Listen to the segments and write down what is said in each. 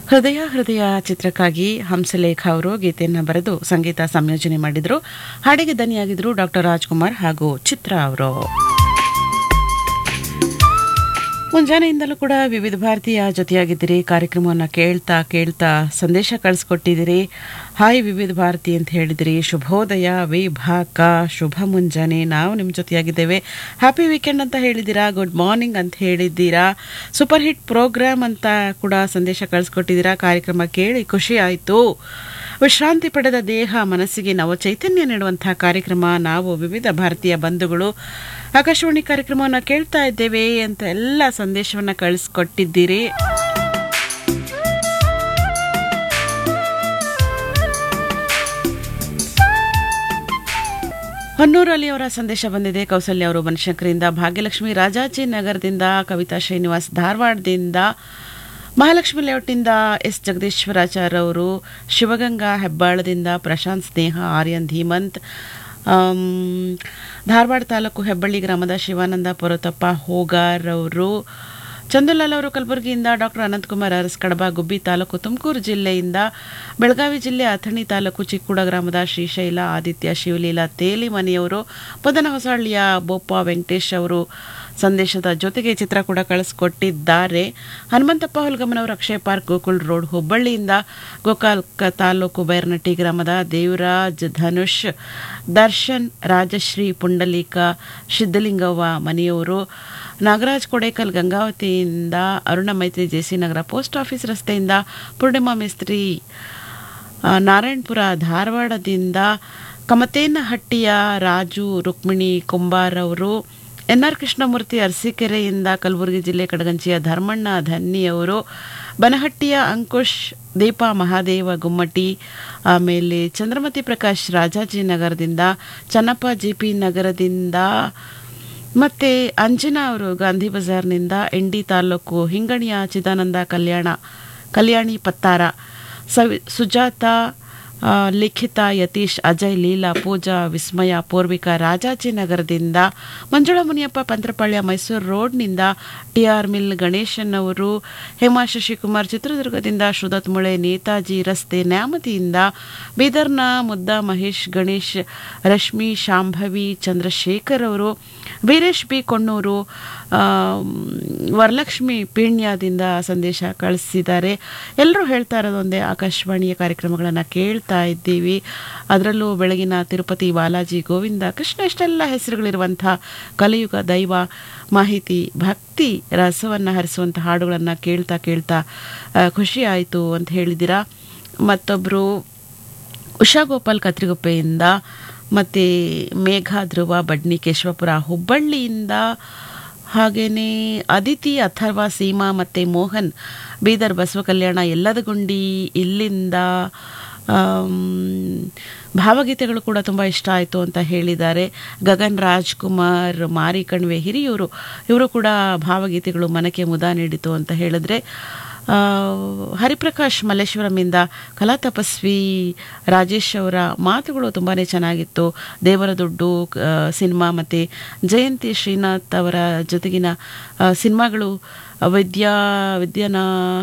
ಹೃದಯ ಹೃದಯ ಚಿತ್ರಕ್ಕಾಗಿ ಹಂಸಲೇಖ ಅವರು ಗೀತೆಯನ್ನು ಬರೆದು ಸಂಗೀತ ಸಂಯೋಜನೆ ಮಾಡಿದ್ರು ಹಾಡಿಗೆ ದನಿಯಾಗಿದ್ರು ಡಾಕ್ಟರ್ ರಾಜ್ಕುಮಾರ್ ಹಾಗೂ ಚಿತ್ರ ಅವರು ಮುಂಜಾನೆಯಿಂದಲೂ ಕೂಡ ವಿವಿಧ ಭಾರತೀಯ ಜೊತೆಯಾಗಿದ್ದೀರಿ ಕಾರ್ಯಕ್ರಮವನ್ನು ಕೇಳ್ತಾ ಕೇಳ್ತಾ ಸಂದೇಶ ಕಳಿಸ್ಕೊಟ್ಟಿದ್ದೀರಿ ಹಾಯ್ ವಿವಿಧ ಭಾರತಿ ಅಂತ ಹೇಳಿದಿರಿ ಶುಭೋದಯ ವಿಭಾಕ ಶುಭ ಮುಂಜಾನೆ ನಾವು ನಿಮ್ಮ ಜೊತೆಯಾಗಿದ್ದೇವೆ ಹ್ಯಾಪಿ ವೀಕೆಂಡ್ ಅಂತ ಹೇಳಿದ್ದೀರಾ ಗುಡ್ ಮಾರ್ನಿಂಗ್ ಅಂತ ಹೇಳಿದ್ದೀರಾ ಸೂಪರ್ ಹಿಟ್ ಪ್ರೋಗ್ರಾಮ್ ಅಂತ ಕೂಡ ಸಂದೇಶ ಕಳಿಸ್ಕೊಟ್ಟಿದ್ದೀರಾ ಕಾರ್ಯಕ್ರಮ ಕೇಳಿ ಖುಷಿ ಆಯಿತು ವಿಶ್ರಾಂತಿ ಪಡೆದ ದೇಹ ಮನಸ್ಸಿಗೆ ನವ ಚೈತನ್ಯ ನೀಡುವಂತಹ ಕಾರ್ಯಕ್ರಮ ನಾವು ವಿವಿಧ ಭಾರತೀಯ ಬಂಧುಗಳು ಆಕಾಶವಾಣಿ ಕಾರ್ಯಕ್ರಮವನ್ನು ಕೇಳ್ತಾ ಇದ್ದೇವೆ ಅಂತ ಎಲ್ಲ ಸಂದೇಶವನ್ನು ಕಳಿಸ್ಕೊಟ್ಟಿದ್ದೀರಿ ಹೊನ್ನೂರಲ್ಲಿ ಅವರ ಸಂದೇಶ ಬಂದಿದೆ ಕೌಸಲ್ಯ ಅವರು ಬನಶಂಕರಿಂದ ಭಾಗ್ಯಲಕ್ಷ್ಮಿ ರಾಜಾಜಿ ನಗರದಿಂದ ಕವಿತಾ ಶ್ರೀನಿವಾಸ್ ಧಾರವಾಡದಿಂದ ಮಹಾಲಕ್ಷ್ಮಿ ಲೇಔಟ್ನಿಂದ ಎಸ್ ಜಗದೀಶ್ವರಾಚಾರ್ಯ ಅವರು ಶಿವಗಂಗಾ ಹೆಬ್ಬಾಳದಿಂದ ಪ್ರಶಾಂತ್ ಸ್ನೇಹ ಆರ್ಯನ್ ಧೀಮಂತ್ ಆಮ್, ಧಾರವಾಡ ತಾಲೂಕು ಹೆಬ್ಬಳ್ಳಿ ಗ್ರಾಮದ ಶಿವಾನಂದ ಪುರತಪ್ಪ ಹೋಗಾರ್ ಅವರು ಚಂದುಲಾಲ್ ಅವರು ಕಲಬುರಗಿಯಿಂದ ಡಾಕ್ಟರ್ ಅನಂತಕುಮಾರ್ ಅರಸ್ ಕಡಬ ಗುಬ್ಬಿ ತಾಲೂಕು ತುಮಕೂರು ಜಿಲ್ಲೆಯಿಂದ ಬೆಳಗಾವಿ ಜಿಲ್ಲೆ ಅಥಣಿ ತಾಲೂಕು ಚಿಕ್ಕೂಡ ಗ್ರಾಮದ ಶ್ರೀಶೈಲ ಆದಿತ್ಯ ಶಿವಲೀಲಾ ತೇಲಿ ಮನೆಯವರು ಪದನ ಹೊಸಹಳ್ಳಿಯ ಬೋಪ ವೆಂಕಟೇಶ್ ಅವರು ಸಂದೇಶದ ಜೊತೆಗೆ ಚಿತ್ರ ಕೂಡ ಕಳಿಸ್ಕೊಟ್ಟಿದ್ದಾರೆ ಹನುಮಂತಪ್ಪ ಹುಲ್ಗಮ್ಮನವರು ಅಕ್ಷಯ ಪಾರ್ಕ್ ಗೋಕುಲ್ ರೋಡ್ ಹುಬ್ಬಳ್ಳಿಯಿಂದ ಗೋಕಾಲ್ಕ ತಾಲೂಕು ಬೈರ್ನಟ್ಟಿ ಗ್ರಾಮದ ದೇವರಾಜ್ ಧನುಷ್ ದರ್ಶನ್ ರಾಜಶ್ರೀ ಪುಂಡಲೀಕ ಸಿದ್ದಲಿಂಗವ್ವ ಮನೆಯವರು ನಾಗರಾಜ್ ಕೊಡೇಕಲ್ ಗಂಗಾವತಿಯಿಂದ ಅರುಣ ಮೈತ್ರಿ ಜೆಸಿ ನಗರ ಪೋಸ್ಟ್ ಆಫೀಸ್ ರಸ್ತೆಯಿಂದ ಪೂರ್ಣಿಮಾ ಮಿಸ್ತ್ರಿ ಆ, ನಾರಾಯಣಪುರ ಧಾರವಾಡದಿಂದ ಕಮತೇನಹಟ್ಟಿಯ ರಾಜು ರುಕ್ಮಿಣಿ ಕುಂಬಾರ್ ಅವರು ಎನ್ ಆರ್ ಕೃಷ್ಣಮೂರ್ತಿ ಅರಸೀಕೆರೆಯಿಂದ ಕಲಬುರಗಿ ಜಿಲ್ಲೆ ಕಡಗಂಚಿಯ ಧರ್ಮಣ್ಣ ಧನ್ನಿಯವರು ಬನಹಟ್ಟಿಯ ಅಂಕುಶ್ ದೀಪಾ ಮಹಾದೇವ ಗುಮ್ಮಟಿ ಆಮೇಲೆ ಚಂದ್ರಮತಿ ಪ್ರಕಾಶ್ ರಾಜಾಜಿನಗರದಿಂದ ಚನ್ನಪ್ಪ ಜಿ ಪಿ ನಗರದಿಂದ ಮತ್ತೆ ಅಂಜನಾ ಅವರು ಗಾಂಧಿ ಬಜಾರ್ನಿಂದ ಎಂಡಿ ತಾಲೂಕು ಹಿಂಗಣಿಯ ಚಿದಾನಂದ ಕಲ್ಯಾಣ ಕಲ್ಯಾಣಿ ಪತ್ತಾರ ಸವಿ ಸುಜಾತ ಆ, ಲಿಖಿತ ಯತೀಶ್ ಅಜಯ್ ಲೀಲಾ ಪೂಜಾ ವಿಸ್ಮಯ ಪೂರ್ವಿಕಾ ರಾಜಾಜಿನಗರದಿಂದ ಮಂಜುಳಾ ಮುನಿಯಪ್ಪ ಪಂತ್ರಪಾಳ್ಯ ಮೈಸೂರು ರೋಡ್ನಿಂದ ಟಿ ಆರ್ ಮಿಲ್ ಗಣೇಶನ್ ಅವರು ಹೇಮಾ ಶಶಿಕುಮಾರ್ ಚಿತ್ರದುರ್ಗದಿಂದ ಶ್ರುದತ್ ಮುಳೆ ನೇತಾಜಿ ರಸ್ತೆ ನ್ಯಾಮತಿಯಿಂದ ಬೀದರ್ನ ಮುದ್ದ ಮಹೇಶ್ ಗಣೇಶ್ ರಶ್ಮಿ ಶಾಂಭವಿ ಚಂದ್ರಶೇಖರ್ ಅವರು ವೀರೇಶ್ ಬಿ ಕೊಣ್ಣೂರು ಆ, ವರಲಕ್ಷ್ಮಿ ಪೀಣ್ಯದಿಂದ ಸಂದೇಶ ಕಳಿಸಿದ್ದಾರೆ ಎಲ್ಲರೂ ಹೇಳ್ತಾ ಇರೋದೊಂದೇ ಆಕಾಶವಾಣಿಯ ಕಾರ್ಯಕ್ರಮಗಳನ್ನು ಕೇಳ್ತಾ ಇದ್ದೀವಿ ಅದರಲ್ಲೂ ಬೆಳಗಿನ ತಿರುಪತಿ ಬಾಲಾಜಿ ಗೋವಿಂದ ಕೃಷ್ಣ ಇಷ್ಟೆಲ್ಲ ಹೆಸರುಗಳಿರುವಂಥ ಕಲಿಯುಗ ದೈವ ಮಾಹಿತಿ ಭಕ್ತಿ ರಸವನ್ನು ಹರಿಸುವಂಥ ಹಾಡುಗಳನ್ನು ಕೇಳ್ತಾ ಕೇಳ್ತಾ ಆ, ಖುಷಿ ಆಯಿತು ಅಂತ ಹೇಳಿದ್ದೀರಾ ಮತ್ತೊಬ್ಬರು ಉಷಾ ಗೋಪಾಲ್ ಕತ್ರಿಗುಪ್ಪೆಯಿಂದ ಮತ್ತು ಮೇಘ ಧ್ರುವ ಬಡ್ನಿ ಕೇಶವಪುರ ಹುಬ್ಬಳ್ಳಿಯಿಂದ ಹಾಗೆಯೇ ಅದಿತಿ ಅಥರ್ವ ಸೀಮಾ ಮತ್ತು ಮೋಹನ್ ಬೀದರ್ ಬಸವ ಕಲ್ಯಾಣ ಎಲ್ಲದಗುಂಡಿ ಇಲ್ಲಿಂದ ಆಮ್, ಭಾವಗೀತೆಗಳು ಕೂಡ ತುಂಬ ಇಷ್ಟ ಆಯಿತು ಅಂತ ಹೇಳಿದ್ದಾರೆ ಗಗನ್ ರಾಜ್ಕುಮಾರ್ ಮಾರಿ ಕಣ್ವೆ ಹಿರಿಯೂರು ಇವರು ಕೂಡ ಭಾವಗೀತೆಗಳು ಮನಕ್ಕೆ ಮುದ ನೀಡಿತು ಅಂತ ಹೇಳಿದ್ರೆ ಆ, ಹರಿಪ್ರಕಾಶ್ ಮಲ್ಲೇಶ್ವರಮಿಂದ ಕಲಾ ತಪಸ್ವಿ ರಾಜೇಶ್ ಅವರ ಮಾತುಗಳು ತುಂಬಾ ಚೆನ್ನಾಗಿತ್ತು ದೇವರ ದುಡ್ಡು ಆ, ಸಿನಿಮಾ ಮತ್ತು ಜಯಂತಿ ಶ್ರೀನಾಥ್ ಅವರ ಜೊತೆಗಿನ ಆ, ಸಿನಿಮಾಗಳು ವಿದ್ಯಾ ವಿದ್ಯಾನ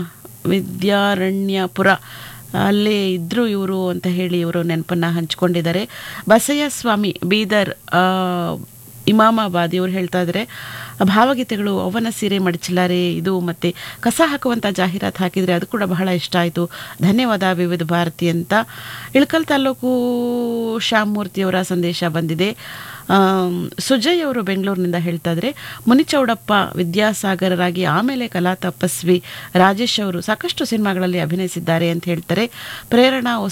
ವಿದ್ಯಾರಣ್ಯಪುರ ಅಲ್ಲೇ ಇದ್ರು ಇವರು ಅಂತ ಹೇಳಿ ಇವರು ನೆನಪನ್ನ ಹಂಚಿಕೊಂಡಿದ್ದಾರೆ ಬಸಯ್ಯ ಸ್ವಾಮಿ ಬೀದರ್ ಆ, ಇಮಾಮಾಬಾದ್ ಇವ್ರು ಹೇಳ್ತಾ ಇದ್ದಾರೆ ಭಾವಗೀತೆಗಳು ಅವನ ಸೀರೆ ಮಡಚಿಲಾರೆ ಇದು ಮತ್ತೆ ಕಸ ಹಾಕುವಂಥ ಜಾಹೀರಾತು ಹಾಕಿದರೆ ಅದು ಕೂಡ ಬಹಳ ಇಷ್ಟ ಆಯಿತು ಧನ್ಯವಾದ ವಿವಿಧ ಭಾರತಿ ಅಂತ ಇಳಕಲ್ ತಾಲೂಕು ಶ್ಯಾಮಮೂರ್ತಿಯವರ ಸಂದೇಶ ಬಂದಿದೆ ಆಮ್, ಸುಜಯ್ ಅವರು ಬೆಂಗಳೂರಿನಿಂದ ಹೇಳ್ತಾ ಇದ್ದಾರೆ ಮುನಿಚೌಡಪ್ಪ ವಿದ್ಯಾಸಾಗರರಾಗಿ ಆಮೇಲೆ ಕಲಾ ತಪಸ್ವಿ ರಾಜೇಶ್ ಅವರು ಸಾಕಷ್ಟು ಸಿನಿಮಾಗಳಲ್ಲಿ ಅಭಿನಯಿಸಿದ್ದಾರೆ ಅಂತ ಹೇಳ್ತಾರೆ ಪ್ರೇರಣಾ